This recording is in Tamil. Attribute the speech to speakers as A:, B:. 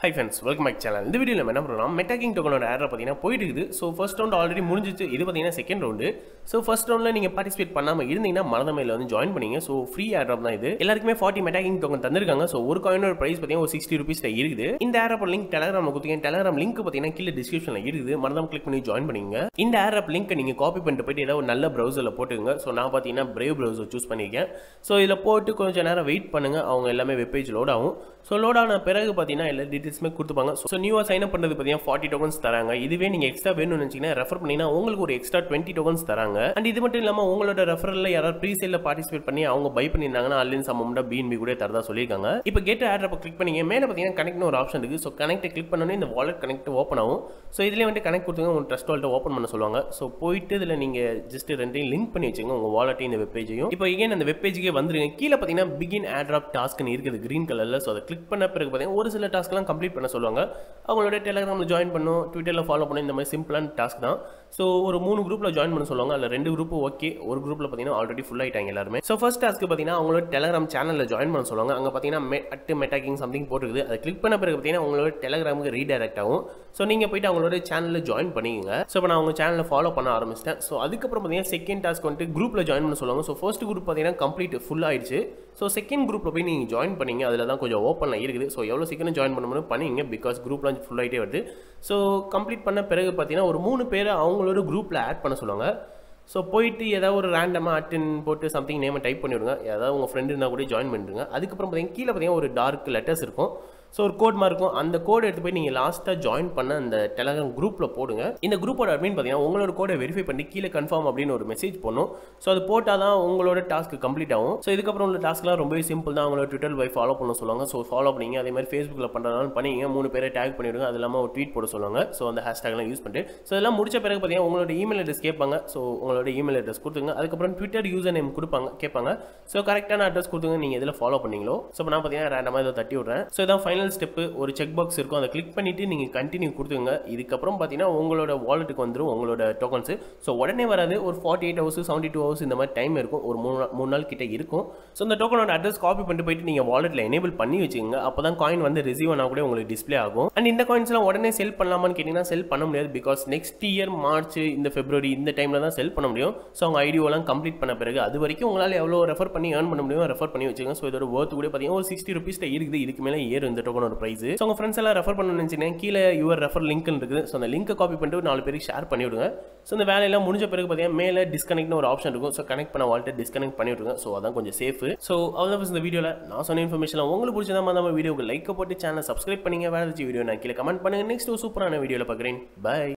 A: high friends welcome back channel இந்த வீடியோவில் நம்ம என்ன பண்ணுறோம் மெட்டாக்கிங் டோக்கனோட ஏர் பார்த்தீங்கன்னா போயிட்டு இருக்குது ஸோ ஃபர்ஸ்ட் ரவுண்ட் ஆல்ரெடி முடிஞ்சிச்சு இது பார்த்தீங்கன்னா செகண்ட் ரவுண்டு ஸோ ஃபர்ஸ்ட் ரவுண்டில் நீங்கள் பார்ட்டிசிபேட் பண்ணாமல் இருந்தீங்கன்னா மறந்தமையில் வந்து ஜாயின் பண்ணீங்க ஸோ ஃப்ரீ ஏர் தான் இது எல்லாருக்குமே ஃபார்ட்டி மெட்டாக்கிங் டோக்கன் தந்திருக்காங்க ஸோ ஒரு காயினோட ப்ரைஸ் பார்த்தீங்கன்னா ஒரு சிக்ஸ்டி ருபீஸில் இருக்குது இந்த ஏர் ஆப் லிங்க் டெலகிராம் கொடுத்தீங்க டெலகிராம் லிங்க் பார்த்தீங்கன்னா கீழே டிஸ்கிரிப்ஷனில் இருக்குது மறந்தாம கிளிக் பண்ணி ஜாயின் பண்ணிங்க இந்த ஏர் ஆப் லிங்க் நீங்கள் காப்பி பண்ணிட்டு போயிட்டு ஏதாவது ஒரு நல்ல ப்ரௌசரில் போட்டுங்க ஸோ நான் பார்த்தீங்கன்னா பிரேவ் ப்ரௌசர் சூஸ் பண்ணியிருக்கேன் ஸோ இதில் போட்டு கொஞ்சம் நேரம் வெயிட் பண்ணுங்க அவங்க எல்லாமே வெப்பேஜ் லோட் ஆகும் ஸோ லோட் ஆன பிறகு பார்த்தீங்கன்னா எல்லா டீட்டெயில்ஸுமே கொடுத்துப்பாங்க ஸோ நியூவாக சைன் அப் பண்ணுறது பார்த்தீங்கன்னா ஃபார்ட்டி டோக்கன்ஸ் தராங்க இதுவே நீங்கள் எக்ஸ்ட்ரா வேணும்னு நினச்சிங்கன்னா ரெஃபர் பண்ணிங்கன்னா உங்களுக்கு ஒரு எக்ஸ்ட்ரா டுவெண்ட்டி டோக்கன்ஸ் தராங்க அண்ட் இது மட்டும் இல்லாமல் உங்களோட ரெஃபரில் யாராவது ப்ரீ சேலில் பார்ட்டிசிபேட் பண்ணி அவங்க பை பண்ணியிருந்தாங்கன்னா அல்லின் சம்மம்டா பிஎன்பி கூட தரதா சொல்லியிருக்காங்க இப்போ கெட் ஆட் அப்போ கிளிக் பண்ணீங்க மேலே பார்த்தீங்கன்னா கனெக்ட்னு ஒரு ஆப்ஷன் இருக்குது ஸோ கனெக்ட் கிளிக் பண்ணோன்னே இந்த வாலெட் கனெக்ட் ஓப்பன் ஆகும் ஸோ இதுலேயே வந்து கனெக்ட் கொடுத்துங்க உங்கள் ட்ரஸ்ட் வாலெட்டை ஓப்பன் பண்ண சொல்லுவாங்க ஸோ போயிட்டு இதில் நீங்கள் ஜஸ்ட் ரெண்டையும் லிங்க் பண்ணி வச்சுங்க உங்கள் வாலெட்டையும் இந்த வெப்பேஜையும் இப்போ igen அந்த வெப்பேஜுக்கே வந்துருங்க கீழே பார்த்தீங்கன்னா பிகின் ஆட்ராப் டாஸ்க்னு இருக்குது கிரீன் கலரில் ஸோ அதை கிளிக் பண்ண பிறகு பார்த்தீங்கன்னா ஒரு சில டாஸ்க்லாம் கம்ப்ளீட் பண்ண சொல்லுவாங்க அவங்களோட டெலிகிராமில் ஜாயின் பண்ணும் ட்விட்டரில் ஃபாலோ பண்ணும் இந்த மாதிரி சிம்பிளான டாஸ்க் தான் ஸோ ஒரு மூணு குரூப்பில் ஜாயின் பண்ண சொல்லுவாங்க அதில் ரெண்டு குரூப் ஓகே ஒரு குரூப்பில் பார்த்தீங்கன்னா ஆல்ரெடி ஃபுல் ஆயிட்டாங்க எல்லாருமே ஸோ ஃபர்ஸ்ட் டாஸ்க்கு பார்த்தீங்கன்னா அவங்களோட டெலிகிராம் சேனலில் ஜாயின் பண்ண சொல்லுவாங்க அங்கே பார்த்தீங்கன்னா மெ அட்டு மெட்டாக்கிங் சம்திங் போட்டுருக்குது அதை கிளிக் பண்ண பிறகு பார்த்தீங்கன்னா உங்களோட டெலிகிராமுக்கு ரீடைரக்ட் ஆகும் ஸோ நீங்கள் போயிட்டு அவங்களோட சேனலில் ஜாயின் பண்ணிக்கங்க ஸோ இப்போ நான் அவங்க சேனலில் ஃபாலோ பண்ண ஆரம்பிச்சிட்டேன் ஸோ அதுக்கப்புறம் பார்த்தீங்கன்னா செகண்ட் டாஸ்க் வந்துட்டு குரூப்பில் ஜாயின் பண்ண சொல்லுவாங்க ஸோ ஃபர்ஸ்ட் குரூப் பார்த்தீங்கன்னா கம்ப்ளீட் ஃபுல் ஆயிடுச்சு ஸோ செகண்ட் குரூப்பில் போய் நீங்கள் ஜாயின் பண்ணீங்க அதில் தான் கொஞ்சம் ஓப்பனில் இருக்குது ஸோ எவ்வளோ சீக்கிரம் ஜாயின் பண்ண முடியும் பண்ணீங்க பிகாஸ் குரூப்லாம் ஃபுல் ஆகிட்டே வருது ஸோ கம்ப்ளீட் பண்ண பிறகு பார்த்தீங்கன்னா ஒரு மூணு பேரை அவங்களோட குரூப்பில் ஆட் பண்ண சொல்லுவாங்க ஸோ போயிட்டு ஏதாவது ஒரு ரேண்டமாக அட்டன் போட்டு சம்திங் நேமை டைப் பண்ணிவிடுங்க ஏதாவது உங்கள் ஃப்ரெண்டு இருந்தால் கூட ஜாயின் பண்ணிடுங்க அதுக்கப்புறம் பார்த்தீங்கன்னா கீழே பார்த்தீங்கன்னா ஒரு டார்க் லெட்டர்ஸ் இருக்கும் ஸோ ஒரு கோட் மாதிரி இருக்கும் அந்த கோட் எடுத்து போய் நீங்கள் லாஸ்ட்டாக ஜாயின் பண்ண அந்த டெலகிராம் குரூப்பில் போடுங்க இந்த குரூப்போட அட்மின் பார்த்தீங்கன்னா உங்களோட கோடை வெரிஃபை பண்ணி கீழே கன்ஃபார்ம் அப்படின்னு ஒரு மெசேஜ் பண்ணும் ஸோ அது போட்டால் தான் உங்களோட டாஸ்க் கம்ப்ளீட் ஆகும் ஸோ இதுக்கப்புறம் உள்ள டாஸ்க்லாம் ரொம்பவே சிம்பிள் தான் அவங்களோட ட்விட்டர் போய் ஃபாலோ பண்ண சொல்லுவாங்க ஸோ ஃபாலோ பண்ணிங்க அதே மாதிரி ஃபேஸ்புக்கில் பண்ணுறதாலும் பண்ணிங்க மூணு பேரை டேக் பண்ணிவிடுங்க அது இல்லாமல் ஒரு ட்வீட் போட சொல்லுவாங்க ஸோ அந்த ஹேஷ்டாக்லாம் யூஸ் பண்ணிட்டு ஸோ இதெல்லாம் முடிச்ச பிறகு பார்த்தீங்கன்னா உங்களோட இமெயில் அட்ரஸ் கேட்பாங்க ஸோ உங்களோட இமெயில் அட்ரஸ் கொடுத்துங்க அதுக்கப்புறம் ட்விட்டர் யூசர் நேம் கொடுப்பாங்க கேட்பாங்க ஸோ கரெக்டான அட்ரஸ் கொடுத்துங்க நீங்கள் எதில் ஃபாலோ பண்ணீங்களோ ஸோ இப்போ நான் பார்த்தீங்கன்னா ரேண்டமாக இதை தட்டி விட்றேன் ஸோ இதான் ஃபைனல் ஸ்டெப்பு ஒரு செக் பாக்ஸ் இருக்கும் அதை கிளிக் பண்ணிவிட்டு நீங்கள் கண்டினியூ கொடுத்துங்க இதுக்கப்புறம் பார்த்தீங்கன்னா உங்களோட வாலெட்டுக்கு வந்துடும் உங்களோட டோக்கன்ஸு ஸோ உடனே வராது ஒரு forty eight hours seventy two hours இந்த மாதிரி டைம் இருக்கும் ஒரு மூணு நாள் மூணு நாள் கிட்ட இருக்கும் ஸோ இந்த டோக்கனோட அட்ரஸ் காப்பி பண்ணிட்டு போயிட்டு நீங்கள் வாலெட்டில் எனேபிள் பண்ணி வச்சுக்கோங்க அப்போ தான் காயின் வந்து ரிசீவ் ஆனால் கூட உங்களுக்கு டிஸ்ப்ளே ஆகும் அண்ட் இந்த காயின்ஸ்லாம் உடனே செல் பண்ணலாமான்னு கேட்டிங்கன்னா செல் பண்ண முடியாது பிகாஸ் நெக்ஸ்ட் இயர் மார்ச் இந்த பிப்ரவரி இந்த டைமில் தான் செல் பண்ண முடியும் ஸோ அவங்க ஐடியோலாம் கம்ப்ளீட் பண்ண பிறகு அது வரைக்கும் உங்களால் எவ்வளோ ரெஃபர் பண்ணி ஏர்ன் பண்ண முடியும் ரெஃபர் பண்ணி வச்சுக்கோங்க ஸோ இதோட ஒர்த் கூட பார்த்தீங்கன்னா ஒரு சிக்ஸ்டி ருபீஸ்ல இருக்குது இதுக்கு மேலே ஏறும் இந்த டோக்கனோட ப்ரைஸ் ஸோ உங்கள் ஃப்ரெண்ட்ஸ் எல்லாம் ரெஃபர் பண்ண நினச்சிங்கன்னா கீழே யுவர் ரெஃபர் லிங்க் இருக்குது ஸோ அந்த லிங்கை காப்பி பண்ணிட்டு ஒரு நாலு பேருக்கு ஷேர் பண்ணி விடுங்க ஸோ இந்த வேலையெல்லாம் முடிஞ்ச பிறகு பார்த்தீங்கன்னா மேலே டிஸ்கனெக்ட்னு ஒரு ஆப்ஷன் இருக்கும் ஸோ கனெக்ட் பண்ண வால்ட்டை டிஸ்கனெக்ட் பண்ணி விடுங்க ஸோ அதான் கொஞ்சம் சேஃப் ஸோ அவ்வளோ இந்த வீடியோவில் நான் சொன்ன இன்ஃபர்மேஷன் உங்களுக்கு பிடிச்சதா நம்ம வீடியோக்கு லைக் போட்டு சேனல் சப்ஸ்கிரைப் பண்ணிங்க வேறு ஏதாச்சும் வீடியோ நான் கீழே கமெண்ட் பண்ணுங்க நெக்ஸ்ட் சூப்பரான வீடியோவில் பார்க்குறேன் பை